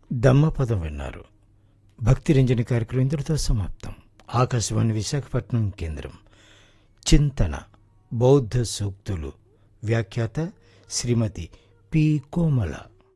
దమ్మపదం విన్నారు భక్తి రంజని కార్యక్రమం ఇంతటితో సమాప్తం ఆకాశవాణి విశాఖపట్నం కేంద్రం చింతన బౌద్ధ సూక్తులు వ్యాఖ్యాత శ్రీమతి పి కోమల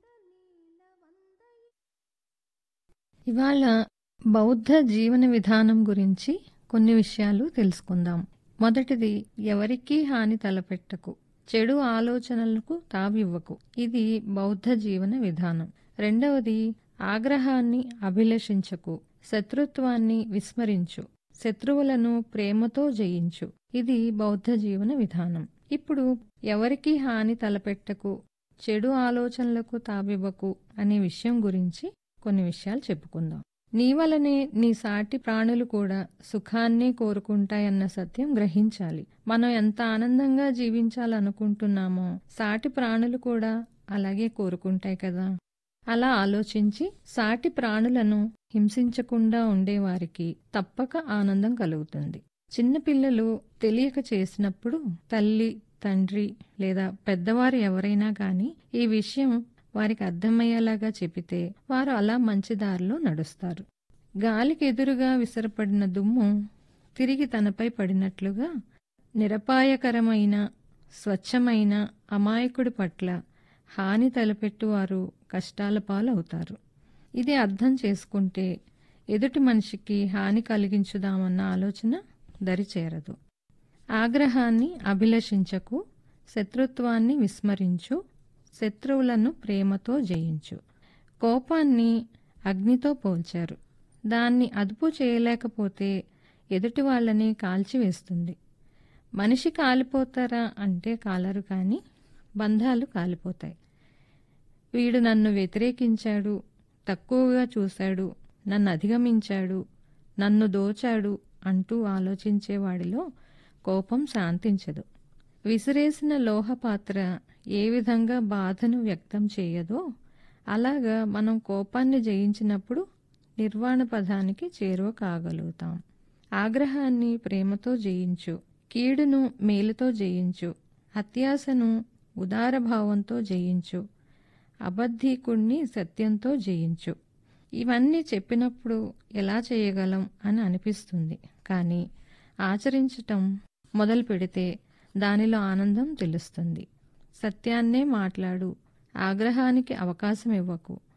ఇవాళ బౌద్ధ జీవన విధానం గురించి కొన్ని విషయాలు తెలుసుకుందాం మొదటిది ఎవరికీ హాని తలపెట్టకు చెడు ఆలోచనలకు తావివ్వకు ఇది బౌద్ధ జీవన విధానం రెండవది ఆగ్రహాన్ని అభిలషించకు శత్రుత్వాన్ని విస్మరించు శత్రువులను ప్రేమతో జయించు ఇది బౌద్ధ జీవన విధానం ఇప్పుడు ఎవరికీ హాని తలపెట్టకు చెడు ఆలోచనలకు తావివ్వకు అనే విషయం గురించి కొన్ని విషయాలు చెప్పుకుందాం నీ వలనే నీ సాటి ప్రాణులు కూడా సుఖాన్నే కోరుకుంటాయన్న సత్యం గ్రహించాలి మనం ఎంత ఆనందంగా జీవించాలనుకుంటున్నామో సాటి ప్రాణులు కూడా అలాగే కోరుకుంటాయి కదా అలా ఆలోచించి సాటి ప్రాణులను హింసించకుండా ఉండేవారికి తప్పక ఆనందం కలుగుతుంది చిన్నపిల్లలు తెలియక చేసినప్పుడు తల్లి తండ్రి లేదా పెద్దవారు ఎవరైనా గాని ఈ విషయం వారికి అర్థమయ్యేలాగా చెబితే వారు అలా మంచి దారిలో నడుస్తారు గాలికి ఎదురుగా విసరపడిన దుమ్ము తిరిగి తనపై పడినట్లుగా నిరపాయకరమైన స్వచ్ఛమైన అమాయకుడి పట్ల హాని తలపెట్టువారు కష్టాల పాలవుతారు ఇది అర్థం చేసుకుంటే ఎదుటి మనిషికి హాని కలిగించుదామన్న ఆలోచన దరిచేరదు ఆగ్రహాన్ని అభిలషించకు శత్రుత్వాన్ని విస్మరించు శత్రువులను ప్రేమతో జయించు కోపాన్ని అగ్నితో పోల్చారు దాన్ని అదుపు చేయలేకపోతే ఎదుటి వాళ్ళని కాల్చివేస్తుంది మనిషి కాలిపోతారా అంటే కాలరు కానీ బంధాలు కాలిపోతాయి వీడు నన్ను వ్యతిరేకించాడు తక్కువగా చూశాడు నన్ను అధిగమించాడు నన్ను దోచాడు అంటూ ఆలోచించేవాడిలో కోపం శాంతించదు విసిరేసిన లోహపాత్ర ఏ విధంగా బాధను వ్యక్తం చేయదో అలాగా మనం కోపాన్ని జయించినప్పుడు నిర్వాణ పదానికి చేరువ కాగలుగుతాం ఆగ్రహాన్ని ప్రేమతో జయించు కీడును మేలుతో జయించు అత్యాశను ఉదారభావంతో జయించు అబద్ధీకుణ్ణి సత్యంతో జయించు ఇవన్నీ చెప్పినప్పుడు ఎలా చేయగలం అని అనిపిస్తుంది కానీ ఆచరించటం మొదలు పెడితే దానిలో ఆనందం తెలుస్తుంది సత్యాన్నే మాట్లాడు ఆగ్రహానికి అవకాశం ఇవ్వకు